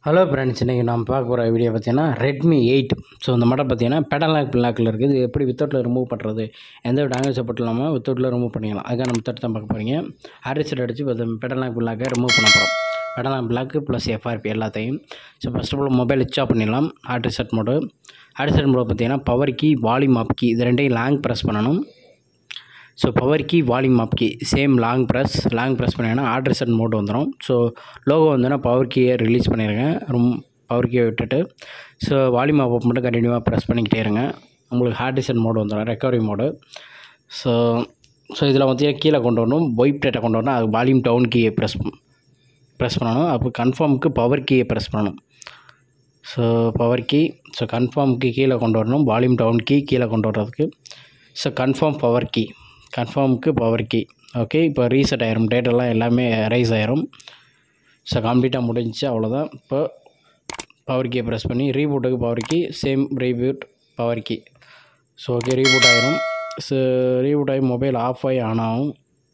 hello friends இன்றைக்கி நாம் பார்க்க போகிற வீடியோ பார்த்தீங்கன்னா ரெட்மி எயிட் ஸோ இந்த மாடல் பார்த்தீங்கன்னா பெடல் லாக் பிளாக்கில் இருக்குது இது எப்படி வித்தவுட்டில் ரிமூவ் பண்ணுறது எந்த ஒரு டேமேஜ் சப்போர்ட் இல்லாமல் வித்தவுட்டில் ரிமூவ் பண்ணிக்கலாம் அதுக்காக நம்ம தட்டு தான் பார்க்க போகிறீங்க ஹாரிசெட் அடித்து பெடல் லாக் பிளாக்கை ரிமூவ் பண்ண போகிறோம் pedal lock block plus FRP எல்லாத்தையும் so first of all mobile இச் ஆஃப் பண்ணிடலாம் hard reset mode hard reset mode பார்த்தீங்கன்னா power key volume up key இது ரெண்டையும் லாங் ப்ரெஸ் பண்ணணும் so power key volume up key same long press long press பண்ணிங்கன்னா order set mode வந்துடும் so logo வந்துன்னா power கீயை release பண்ணிடுங்க ரொம்ப பவர் கீயை விட்டுட்டு ஸோ வால்யூம் அப் மட்டும் கண்டினியூவாக ப்ரெஸ் பண்ணிக்கிட்டே இருங்க உங்களுக்கு ஹார்ட் செட் மோடு வந்துடும் ரெக்கவரி மோடு ஸோ ஸோ இதில் பார்த்தீங்கன்னா கீழே கொண்டு வரணும் ஒயிட் டேட்டை கொண்டு வரணும் அது வால்யூம் டவுன் கீயை ப்ரெஸ் ப்ரெஸ் பண்ணணும் அப்போ கன்ஃபார்முக்கு பவர் கீயை ப்ரெஸ் பண்ணணும் ஸோ பவர் கீ ஸோ கன்ஃபார்முக்கு கீழே கொண்டு வரணும் வால்யூம் டவுன் கீ கீழே கொண்டு வர்றதுக்கு ஸோ கன்ஃபார்ம் பவர் கீ கன்ஃபார்முக்கு பவர் கீ ஓகே இப்போ ரீசெட் ஆயிரும் டேட்டெல்லாம் எல்லாமே ரைஸ் ஆயிரும் ஸோ கம்ப்ளீட்டாக முடிஞ்சிச்சு அவ்வளோதான் இப்போ பவர் கீயை ப்ரெஸ் பண்ணி ரீபூட்டுக்கு power key same reboot power key so okay reboot ஆயிரும் ஸோ ரீபூட் ஆகி மொபைல் ஆஃப் ஆகி ஆன் ஆகும்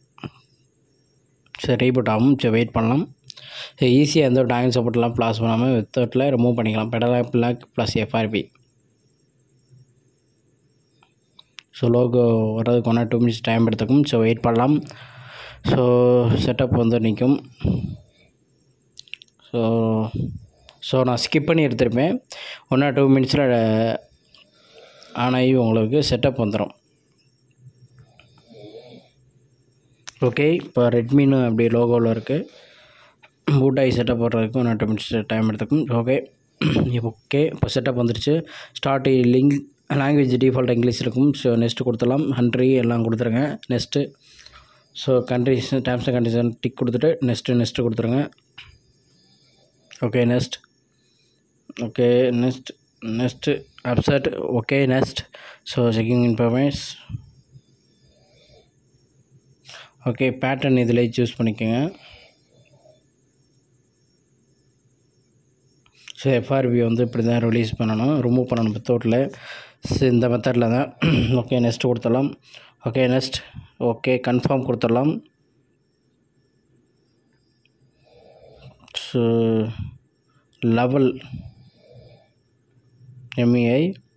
சரி ரீபூட் ஆகும் சரி வெயிட் பண்ணலாம் ஸோ ஈஸியாக எந்த ஒரு டேங்க் சப்போர்ட்லாம் ப்ளாஸ் பண்ணாமல் வித்தவுட்டில் ரிமூவ் பண்ணிக்கலாம் பெடலா block plus FRP so logo வர்றதுக்கு ஒன்றா டூ மினிட்ஸ் டைம் எடுத்துக்கும் ஸோ வெயிட் பண்ணலாம் ஸோ செட்டப் வந்து நிற்கும் ஸோ ஸோ நான் ஸ்கிப் பண்ணி எடுத்திருப்பேன் ஒன் ஆர் டூ மினிட்ஸில் ஆன் ஆகி உங்களுக்கு செட்டப் வந்துடும் ஓகே இப்போ ரெட்மின்னு அப்படி லோகோவில் இருக்குது பூட் ஆகி செட்டப் போடுறதுக்கு one or two minutes time எடுத்துக்கும் ஓகே ஓகே இப்போ செட்டப் வந்துருச்சு start link language default English இருக்கும் ஸோ நெக்ஸ்ட்டு கொடுத்துடலாம் கண்ட்ரி எல்லாம் கொடுத்துருங்க next so countries terms and condition tick கொடுத்துட்டு நெக்ஸ்ட்டு நெக்ஸ்ட்டு கொடுத்துருங்க okay next okay next next upset okay next so checking information okay pattern இதில் choose பண்ணிக்கோங்க so FRP வந்து இப்படி தான் ரிலீஸ் பண்ணணும் ரிமூவ் பண்ணணும் வித்தவுட்டில் ஸோ இந்த மெத்தடில் தான் ஓகே நெக்ஸ்ட் கொடுத்துடலாம் ஓகே நெக்ஸ்ட் ஓகே கன்ஃபார்ம் கொடுத்துடலாம் so level M I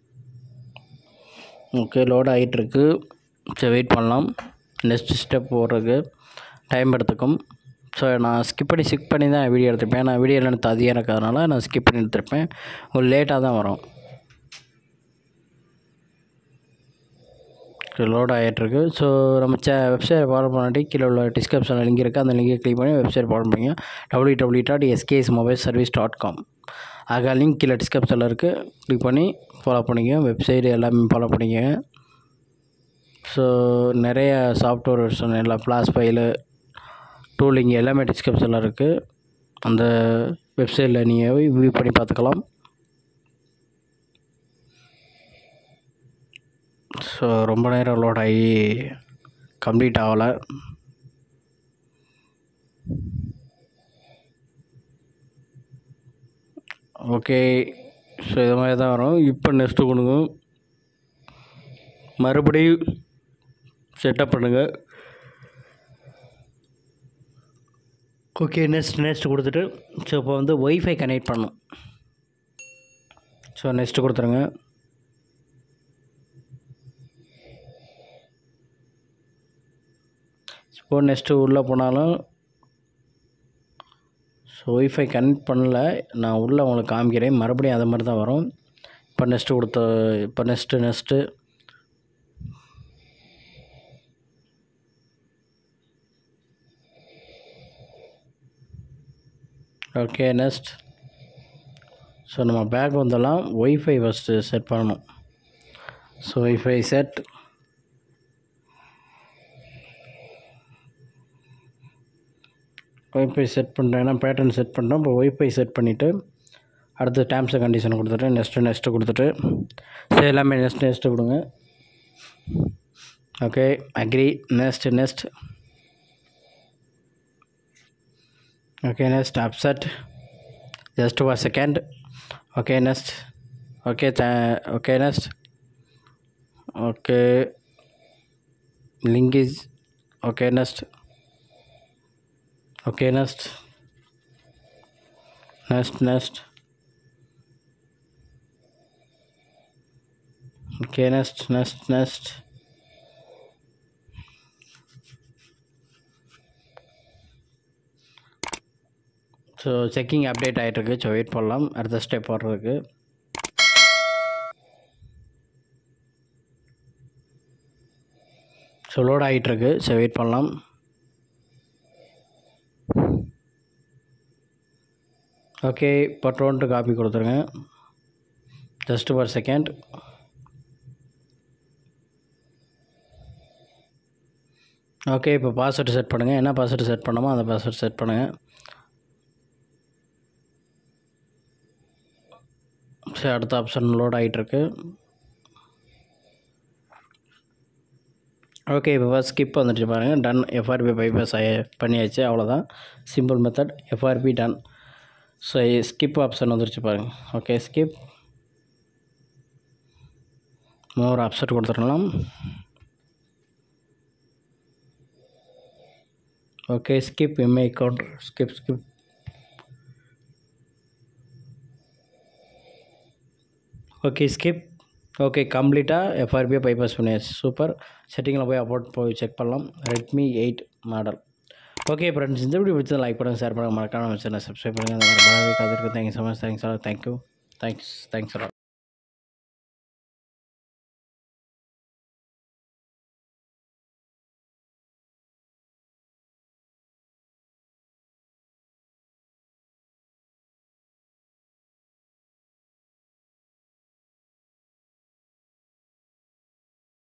okay load ஆகிட்டுருக்கு சரி வெயிட் பண்ணலாம் நெக்ஸ்ட் ஸ்டெப் போடுறதுக்கு டைம் எடுத்துக்கும் ஸோ நான் ஸ்கிப் பண்ணி ஸ்கிப் பண்ணி தான் வீடியோ எடுத்திருப்பேன் நான் வீடியோ எடுத்து அதிகம் இருக்கிறதுனால நான் ஸ்கிப் பண்ணி எடுத்திருப்பேன் ஒரு லேட்டாக தான் வரும் லோட் ஆகிட்டுருக்கு ஸோ நம்ம சே வெப்சைட் ஃபாலோ பண்ணாட்டி கீழே உள்ள டிஸ்கிரிப்ஷனில் லிங்க் இருக்குது அந்த லிங்கை கிளிக் பண்ணி வெப்சைட் ஃபாலோ பண்ணிங்க W W dot SKS mobile service dot com ஆக லிங்க் கீழே டிஸ்கிரிப்ஷனில் இருக்குது கிளிக் பண்ணி ஃபாலோ பண்ணிக்க வெப்சைட் எல்லாமே ஃபாலோ பண்ணிக்கங்க ஸோ நிறைய சாஃப்ட்வேர் வெர்ஷன் எல்லாம் ஃப்ளாஷ் ஃபைலு டூலிங் எல்லாமே டிஸ்கிரிப்ஷனில் இருக்குது அந்த வெப்சைட்டில் நீங்கள் வியூ பண்ணி பார்த்துக்கலாம் ஸோ ரொம்ப நேரம் லோட் ஆகி கம்ப்ளீட் ஆகலை ஓகே ஸோ இது மாதிரி தான் வரும் இப்போ நெக்ஸ்ட்டு கொடுங்க மறுபடியும் செட்டப் பண்ணுங்கள் ஓகே நெக்ஸ்ட் நெக்ஸ்ட் கொடுத்துட்டு ஸோ இப்போ வந்து ஒய்ஃபை கனெக்ட் பண்ணும் ஸோ நெக்ஸ்ட்டு கொடுத்துருங்க இப்போ நெக்ஸ்ட்டு உள்ளே போனாலும் ஸோ ஒய்ஃபை கனெக்ட் பண்ணல நான் உள்ளே உங்களுக்கு காமிக்கிறேன் மறுபடியும் அதை மாதிரி தான் வரும் இப்போ நெக்ஸ்ட்டு கொடுத்த இப்போ next next okay next so நம்ம பேக் வந்தெல்லாம் ஒய்ஃபை ஃபஸ்ட்டு செட் பண்ணணும் so WiFi set WiFi set பண்ணுறேன்னா பேட்டர்ன் செட் பண்ணுறோம் இப்போ ஒய்ஃபை செட் பண்ணிவிட்டு அடுத்து டேர்ம்ஸ் அண்ட் கண்டிஷன் கொடுத்துட்டு நெக்ஸ்ட்டு நெக்ஸ்ட்டு கொடுத்துட்டு ஸோ எல்லாமே நெக்ஸ்ட் நெக்ஸ்ட்டு கொடுங்க okay agree next next okay next upset just for a second okay next okay th- okay next okay link is okay next okay next next next okay next next next so checking update ஆகிட்டுருக்கு so wait பண்ணலாம் அடுத்த step வர்றதுக்கு so load ஆகிட்டுருக்கு so wait பண்ணலாம் okay இப்போ don't copy கொடுத்துருங்க just per second okay இப்போ password set பண்ணுங்கள் என்ன பாஸ்வேர்டு செட் பண்ணமோ அந்த பாஸ்வேர்டு செட் பண்ணுங்கள் சரி அடுத்த ஆப்ஷன் லோட் ஆகிட்டுருக்கு ஓகே இப்போ ஸ்கிப் வந்துடுச்சு பாருங்கள் டன் எஃப்ஆர்பி பைபாஸ் ஆகி பண்ணியாச்சு அவ்வளோதான் simple method FRP done so skip option வந்துருச்சு பாருங்கள் ஓகே ஸ்கிப் மோர் ஆப்ஷன் கொடுத்துடலாம் okay skip Mi account skip skip okay skip okay கம்ப்ளீட்டாக எஃப்ஆர்பியை பைபாஸ் பண்ணியாச்சு சூப்பர் செட்டிங்கில் போய் அப்லோட் போய் செக் பண்ணலாம் Redmi eight model okay friends இந்த வீடியோ பிடிச்சது லைக் பண்ணுங்கள் ஷேர் பண்ணுங்கள் மறக்காம சேனல் சப்ஸ்கிரைப் பண்ணுங்கள் அந்த மாதிரி பலவே காத்திருக்கு thank you so much thanks thank you thanks thanks